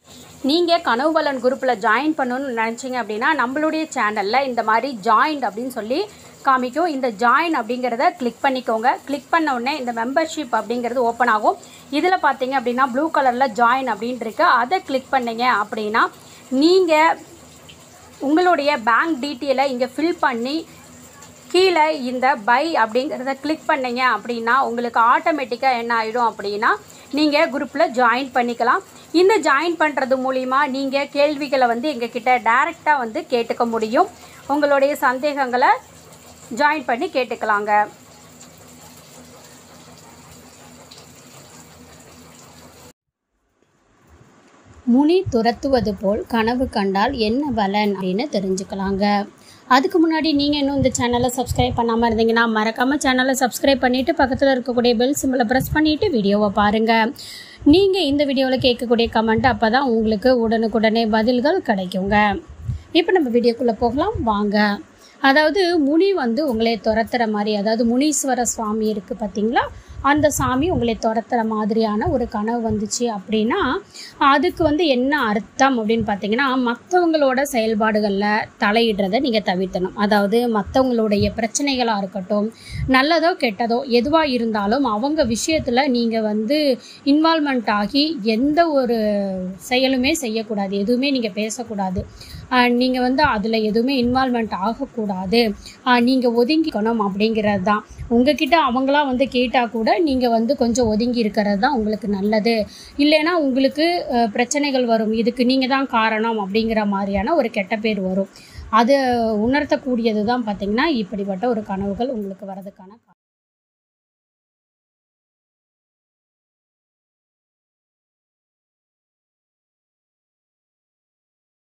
நீங்கள் கனவுபலன் குரூப்பில் ஜாயின் பண்ணணும்னு நினச்சிங்க அப்படின்னா நம்மளுடைய சேனலில் இந்த மாதிரி ஜாயின் அப்படின்னு சொல்லி காமிக்கும் இந்த ஜாயின் அப்படிங்கிறத கிளிக் பண்ணிக்கோங்க கிளிக் பண்ண உடனே இந்த மெம்பர்ஷிப் அப்படிங்கிறது ஓப்பன் ஆகும் இதில் பார்த்தீங்க அப்படின்னா ப்ளூ கலரில் ஜாயின் அப்படின்ட்டு இருக்கு அதை கிளிக் பண்ணீங்க அப்படின்னா நீங்கள் உங்களுடைய பேங்க் டீட்டெயிலை இங்கே ஃபில் பண்ணி கீழே இந்த பை அப்படிங்கிறத கிளிக் பண்ணீங்க அப்படின்னா உங்களுக்கு ஆட்டோமேட்டிக்காக என்ன ஆகிடும் அப்படின்னா நீங்கள் குரூப்பில் ஜாயின் பண்ணிக்கலாம் இந்த ஜாயின் பண்ணுறது மூலிமா நீங்கள் கேள்விகளை வந்து எங்ககிட்ட டைரெக்டாக வந்து கேட்டுக்க முடியும் உங்களுடைய சந்தேகங்களை ஜாயின் பண்ணி கேட்டுக்கலாங்க முனி துரத்துவது போல் கனவு கண்டால் என்ன பலன் அப்படின்னு தெரிஞ்சுக்கலாங்க அதுக்கு முன்னாடி நீங்கள் இன்னும் இந்த சேனலை சப்ஸ்கிரைப் பண்ணாமல் இருந்தீங்கன்னா மறக்காமல் சேனலை சப்ஸ்கிரைப் பண்ணிவிட்டு பக்கத்தில் இருக்கக்கூடிய பெல் சிம்பிளை ப்ரெஸ் பண்ணிவிட்டு வீடியோவை பாருங்கள் நீங்கள் இந்த வீடியோவில் கேட்கக்கூடிய கமெண்ட் அப்போ தான் உங்களுக்கு உடனுக்குடனே பதில்கள் கிடைக்குங்க இப்போ நம்ம வீடியோக்குள்ளே போகலாம் வாங்க அதாவது முனி வந்து உங்களை துரத்துற மாதிரி அதாவது முனீஸ்வர சுவாமி இருக்குது பார்த்தீங்களா அந்த சாமி உங்களை துரத்துற மாதிரியான ஒரு கனவு வந்துச்சு அப்படின்னா அதுக்கு வந்து என்ன அர்த்தம் அப்படின்னு பார்த்தீங்கன்னா மற்றவங்களோட செயல்பாடுகளில் தலையிடுறதை நீங்கள் தவிர்த்தணும் அதாவது மற்றவங்களுடைய பிரச்சனைகளாக இருக்கட்டும் நல்லதோ கெட்டதோ எதுவாக இருந்தாலும் அவங்க விஷயத்தில் நீங்கள் வந்து இன்வால்மெண்ட் ஆகி எந்த ஒரு செயலுமே செய்யக்கூடாது எதுவுமே நீங்கள் பேசக்கூடாது நீங்கள் வந்து அதில் எதுவுமே இன்வால்மெண்ட் ஆகக்கூடாது நீங்கள் ஒதுங்கிக்கணும் அப்படிங்கிறது தான் உங்ககிட்ட அவங்களா வந்து கேட்டால் கூட நீங்கள் வந்து கொஞ்சம் ஒதுங்கி இருக்கிறது தான் உங்களுக்கு நல்லது இல்லைன்னா உங்களுக்கு அஹ், பிரச்சனைகள் வரும் இதுக்கு நீங்கள் தான் காரணம் அப்படிங்கிற மாதிரியான ஒரு கெட்ட பேர் வரும் அது உணர்த்தக்கூடியது தான் பார்த்திங்கன்னா இப்படிப்பட்ட ஒரு கனவுகள் உங்களுக்கு வரதுக்கான காரணம்